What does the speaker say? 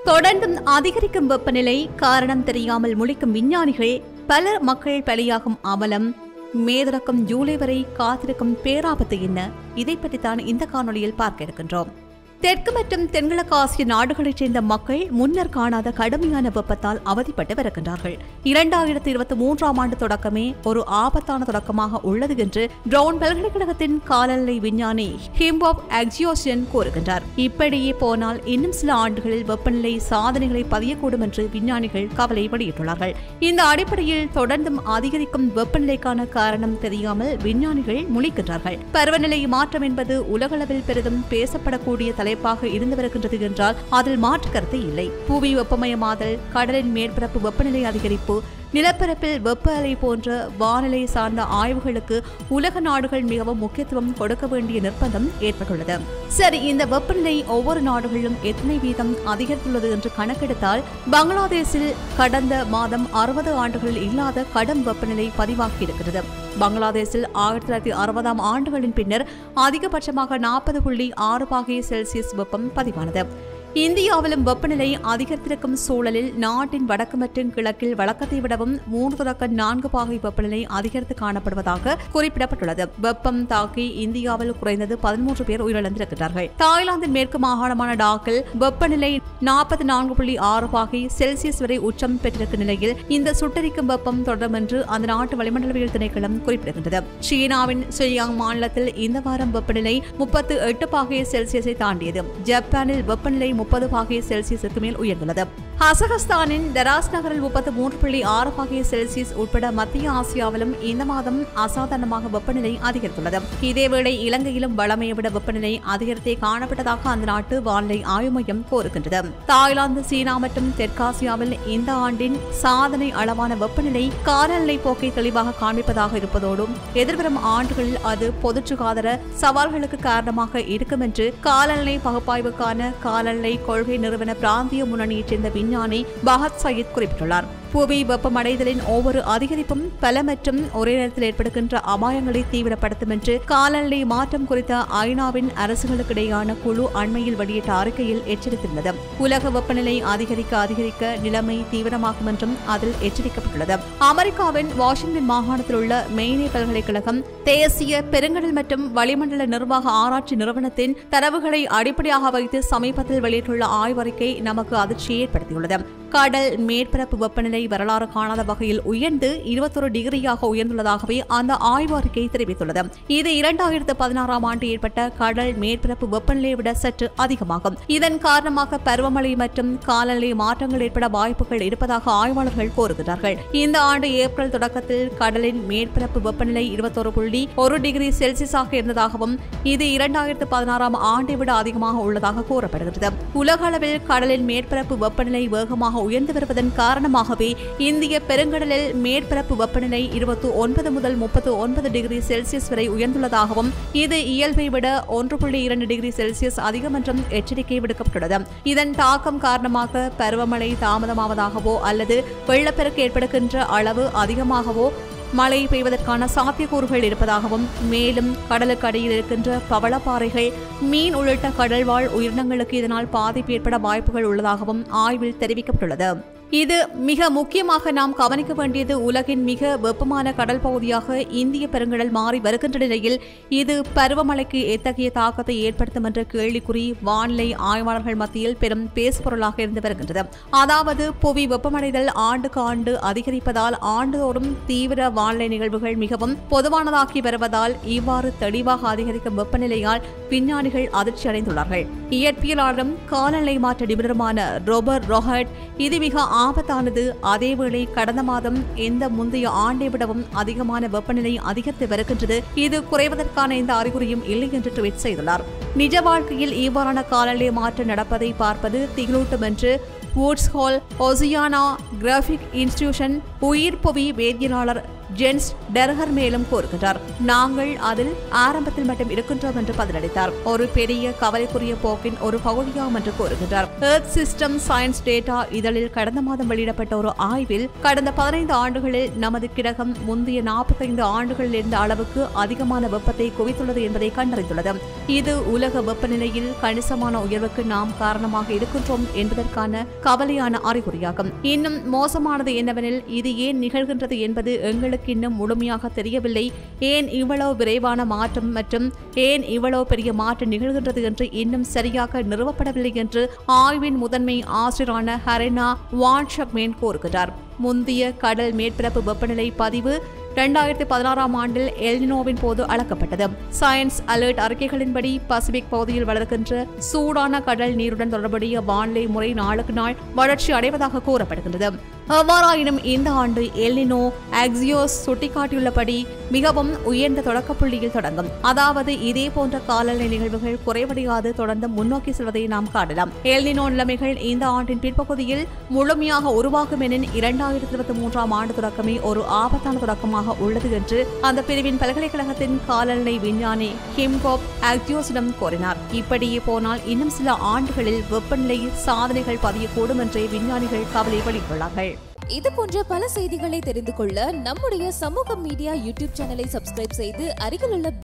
தொடர்ந்தும் அதிகரிக்கும் வெப்பநிலை காரணம் தெரியாமல் முழிக்கும் விஞ்ஞானிகள் பல மக்கள் பலியாகும் அவலம் மேதொடக்கம் ஜூலை வரை காத்திருக்கும் பேராபத்து என்ன இதை பற்றித்தான் இந்த காணொளியில் பார்க்க இருக்கின்றோம் தெற்கு மற்றும் தென்கிழக்கு ஆசிய நாடுகளைச் சேர்ந்த மக்கள் முன்னர் காணாத கடுமையான வெப்பத்தால் அவதிப்பட்டு வருகின்றார்கள் இரண்டாயிரத்தி இருபத்தி மூன்றாம் ஆண்டு தொடக்கமே ஒரு ஆபத்தான தொடக்கமாக உள்ளது என்று பிரவுன் பல்கலைக்கழகத்தின் காலநிலை விஞ்ஞானி ஹிம்பாப் அக்ஜியோசியன் கூறுகின்றார் இப்படியே போனால் இன்னும் சில ஆண்டுகளில் வெப்பநிலை சாதனைகளை பதியக்கூடும் என்று விஞ்ஞானிகள் கவலை வெளியிட்டுள்ளார்கள் இந்த அடிப்படையில் தொடர்ந்தும் அதிகரிக்கும் வெப்பநிலைக்கான காரணம் தெரியாமல் விஞ்ஞானிகள் முழிக்கின்றார்கள் பருவநிலை மாற்றம் என்பது உலகளவில் பெரிதும் பேசப்படக்கூடிய தலைப்பாக இருந்து வருகின்றது என்றால் அதில் மாற்று கருத்து இல்லை புவி வெப்பமயமாதல் கடலின் மேற்பரப்பு வெப்பநிலை அதிகரிப்பு நிலப்பரப்பில் வெப்ப அலை போன்ற வானிலை சார்ந்த ஆய்வுகளுக்கு உலக நாடுகள் மிகவும் முக்கியத்துவம் கொடுக்க வேண்டிய நிர்பந்தம் ஏற்பட்டுள்ளது சரி இந்த வெப்பநிலை ஒவ்வொரு நாடுகளிலும் எத்தனை வீதம் அதிகரித்துள்ளது என்று கணக்கெடுத்தால் பங்களாதேஷில் கடந்த மாதம் அறுபது ஆண்டுகளில் இல்லாத கடும் வெப்பநிலை பதிவாகி இருக்கிறது பங்களாதேஷில் ஆயிரத்தி தொள்ளாயிரத்தி அறுபதாம் ஆண்டுகளின் பின்னர் அதிகபட்சமாக நாற்பது புள்ளி ஆறு பாகை செல்சியஸ் வெப்பம் பதிவானது இந்தியாவிலும் வெப்பநிலை அதிகரித்திருக்கும் சூழலில் நாட்டின் வடக்கு மற்றும் கிழக்கில் வழக்கத்தை விடவும் மூன்று தொடக்க நான்கு பாகை வெப்பநிலை அதிகரித்து காணப்படுவதாக குறிப்பிடப்பட்டுள்ளது வெப்பம் தாக்கி இந்தியாவில் குறைந்தது பதிமூன்று பேர் உயிரிழந்திருக்கிறார்கள் தாய்லாந்தின் மேற்கு மாகாணமான டாக்கில் வெப்பநிலை நாற்பத்தி நான்கு புள்ளி ஆறு பாகை செல்சியஸ் வரை உச்சம் பெற்றிருக்கும் நிலையில் இந்த சுட்டரிக்கும் வெப்பம் தொடரும் என்று அந்த நாட்டு வளிமண்டலவியல் திணைக்களம் குறிப்பிடுகின்றது சீனாவின் ஷியாங் மாநிலத்தில் இந்த வாரம் வெப்பநிலை முப்பத்து எட்டு பாகை செல்சியஸை தாண்டியது ஜப்பானில் வெப்பநிலை முப்பது பாகை செல்சியஸுக்கு மேல் உயர்ந்துள்ளது கசகஸ்தானின் டராஸ் நகரில் முப்பத்து மூன்று புள்ளி ஆறு பாகை செல்சியஸ் உட்பட மத்திய ஆசியாவிலும் இந்த மாதம் அசாதாரணமாக வெப்பநிலை அதிகரித்துள்ளது இதேவேளை இலங்கையிலும் வளமையை விட வெப்பநிலை அதிகரித்தே காணப்பட்டதாக அந்த நாட்டு வானிலை ஆய்வு மையம் கோருகின்றது தாய்லாந்து சீனா மற்றும் தெற்காசியாவில் இந்த ஆண்டின் சாதனை அளவான வெப்பநிலை காலநிலை போக்கை தெளிவாக காண்பிப்பதாக இருப்பதோடும் எதிர்வரும் ஆண்டுகளில் அது பொது சுகாதார சவால்களுக்கு காரணமாக இருக்கும் என்று காலநிலை பகுப்பாய்வுக்கான காலநிலை கொள்கை நிறுவன பிராந்திய முன்னணியைச் சேர்ந்த விஞ்ஞானி பகத் சயீத் குறிப்பிட்டுள்ளார் புவி வெப்பமடைதலின் ஒவ்வொரு அதிகரிப்பும் பல மற்றும் ஒரே நேரத்தில் ஏற்படுகின்ற அபாயங்களை தீவிரப்படுத்தும் என்று காலநிலை மாற்றம் குறித்த ஐநாவின் அரசுகளுக்கிடையான குழு அண்மையில் வெளியிட்ட அறிக்கையில் எச்சரித்துள்ளது உலக வெப்பநிலை அதிகரிக்க அதிகரிக்க நிலைமை தீவிரமாகும் என்றும் அதில் எச்சரிக்கப்பட்டுள்ளது அமெரிக்காவின் வாஷிங்டன் மாகாணத்தில் உள்ள மெய்னே பல்கலைக்கழகம் தேசிய பெருங்கடல் மற்றும் வளிமண்டல நிர்வாக ஆராய்ச்சி நிறுவனத்தின் தரவுகளை அடிப்படையாக வைத்து சமீபத்தில் வெளியிட்டுள்ள ஆய்வறிக்கை நமக்கு அதிர்ச்சியை ஏற்படுத்தியுள்ளது கடல் மேற்பரப்பு வெப்பநிலை வரலாறு காணாத வகையில் உயர்ந்து இருபத்தொரு டிகிரியாக உயர்ந்துள்ளதாகவே அந்த ஆய்வு அறிக்கை தெரிவித்துள்ளது இது இரண்டாயிரத்து பதினாறாம் ஆண்டு ஏற்பட்ட கடல் மேற்பரப்பு வெப்பநிலையை விட சற்று அதிகமாகும் இதன் காரணமாக பருவமழை மற்றும் காலநிலை மாற்றங்கள் ஏற்பட வாய்ப்புகள் இருப்பதாக ஆய்வாளர்கள் கோருகிறார்கள் இந்த ஆண்டு ஏப்ரல் தொடக்கத்தில் கடலின் மேற்பரப்பு வெப்பநிலை இருபத்தொரு புள்ளி ஒரு டிகிரி செல்சியஸாக இருந்ததாகவும் இது இரண்டாயிரத்து பதினாறாம் ஆண்டை விட அதிகமாக உள்ளதாக கூறப்படுகிறது உலக அளவில் கடலின் மேற்பரப்பு வெப்பநிலை வேகமாக உயர்ந்து வருவதன் காரணமாகவே இந்திய பெருங்கடலில் மேற்பரப்பு வெப்பநிலை இருபத்தி ஒன்பது முதல் முப்பத்து ஒன்பது டிகிரி செல்சியஸ் வரை உயர்ந்துள்ளதாகவும் இது இயல்பை விட ஒன்று புள்ளி இரண்டு டிகிரி செல்சியஸ் அதிகம் என்றும் எச்சரிக்கை விடுக்கப்பட்டுள்ளது இதன் தாக்கம் காரணமாக பருவமழை தாமதமாவதாகவோ அல்லது வெள்ளப்பெருக்கு ஏற்படுகின்ற அளவு அதிகமாகவோ மழை பெய்வதற்கான சாத்தியக்கூறுகள் இருப்பதாகவும் மேலும் கடலுக்கு அடியில் இருக்கின்ற பவளப்பாறைகள் மீன் உள்ளிட்ட கடல்வாழ் உயிரினங்களுக்கு இதனால் பாதிப்பு ஏற்பட வாய்ப்புகள் உள்ளதாகவும் ஆய்வில் தெரிவிக்கப்பட்டுள்ளது இது மிக முக்கியமாக நாம் கவனிக்க வேண்டியது உலகின் மிக வெப்பமான கடல் பகுதியாக இந்திய பெருங்கடல் மாறி வருகின்ற நிலையில் இது பருவமழைக்கு எத்தகைய தாக்கத்தை ஏற்படுத்தும் என்ற கேள்விக்குறி வானிலை ஆய்வாளர்கள் மத்தியில் பெரும் பேசுபொருளாக இருந்து வருகின்றது அதாவது புவி வெப்பமடைதல் ஆண்டுக்கு ஆண்டு அதிகரிப்பதால் ஆண்டுதோறும் தீவிர வானிலை நிகழ்வுகள் மிகவும் பொதுவானதாகி வருவதால் இவ்வாறு தெளிவாக அதிகரிக்கும் வெப்பநிலையால் விஞ்ஞானிகள் அதிர்ச்சி அடைந்துள்ளார்கள் இயற்பியலாளரும் காலநிலை மாற்ற நிபுணருமான ரோபர்ட் ரொஹர்ட் இது மிக ஆபத்தானது அதேவேளை கடந்த மாதம் எந்த முந்தைய ஆண்டை விடவும் அதிகமான வெப்பநிலை அதிகரித்து வருகின்றது இது குறைவதற்கான இந்த அறிகுறியும் இல்லை என்று ட்வீட் செய்துள்ளார் நிஜ வாழ்க்கையில் இவ்வாறான காலநிலை மாற்றம் நடப்பதை பார்ப்பது திகிலூட்டும் என்று Woods Hole Oceanographic Institution உயிர் புவி வேதியியலாளர் ஜென்ஸ் டெர்ஹர் மேலும் கூறுகின்றார் நாங்கள் அதில் ஆரம்பத்தில் மட்டும் இருக்கின்றோம் என்று பதிலளித்தார் ஒரு பெரிய கவலைக்குரிய போக்கின் ஒரு பகுதியாகும் என்று கூறுகின்றார் எர்த் சிஸ்டம் சயின்ஸ் டேட்டா இதழில் கடந்த மாதம் வெளியிடப்பட்ட ஒரு ஆய்வில் கடந்த பதினைந்து ஆண்டுகளில் நமது கிரகம் முந்தைய நாற்பத்தைந்து ஆண்டுகளில் இருந்த அளவுக்கு அதிகமான வெப்பத்தை குவித்துள்ளது என்பதை கண்டறிந்துள்ளது இது உலக வெப்பநிலையில் கணிசமான உயர்வுக்கு நாம் காரணமாக இருக்கின்றோம் என்பதற்கான கவலையான அறிகுறியாகும் இன்னும் மோசமானது என்னவெனில் இது ஏன் நிகழ்கின்றது என்பது எங்களுக்கு இன்னும் முழுமையாக தெரியவில்லை ஏன் இவ்வளவு விரைவான மாற்றம் மற்றும் ஏன் இவ்வளவு பெரிய மாற்றம் நிகழ்கின்றது என்று இன்னும் சரியாக நிறுவப்படவில்லை என்று ஆய்வின் முதன்மை ஆசிரியரான ஹரெனா வான்ஷப்மேன் கூறுகிறார் முந்தைய கடல் மேற்பரப்பு வெப்பநிலை பதிவு இரண்டாயிரத்தி பதினாறாம் ஆண்டில் எல்னினோவின் போது அளக்கப்பட்டது சயின்ஸ் அலர்ட் அறிக்கைகளின்படி பசிபிக் பகுதியில் வளர்க்கின்ற சூடான கடல் நீருடன் தொடர்புடைய வானிலை முறை நாளுக்கு நாள் வளர்ச்சி அடைவதாக கூறப்படுகின்றது எவ்வாறாயினும் இந்த ஆண்டு எல்னினோ ஆக்சியோஸ் சுட்டிக்காட்டியுள்ளபடி மிகவும் உயர்ந்த தொடக்க புள்ளியில் தொடங்கும் அதாவது இதே போன்ற காலநிலை நிகழ்வுகள் குறைவடையாது தொடர்ந்து முன்னோக்கி செல்வதை நாம் காணலாம் எல்னினோ நிலைமைகள் இந்த ஆண்டின் பிற்பகுதியில் முழுமையாக உருவாகும் எனின் இரண்டாயிரத்தி இருபத்தி மூன்றாம் ஆண்டு தொடக்கமே ஒரு ஆபத்தான தொடக்கமாக உள்ளது என்று அந்த பிரிவின் பல்கலைக்கழகத்தின் காலநிலை விஞ்ஞானி ஹிம்கோப் ஆக்டியோஸிடம் கூறினார் இப்படியே போனால் இன்னும் சில ஆண்டுகளில் வெப்பநிலை சாதனைகள் பதியக்கூடும் என்றே விஞ்ஞானிகள் கவலை வெளியிட்டுள்ளார்கள் இது போன்ற பல செய்திகளை தெரிந்து கொள்ள நம்முடைய சமூக மீடியா யூடியூப் சேனலை சப்ஸ்கிரைப் செய்து அருகிலுள்ள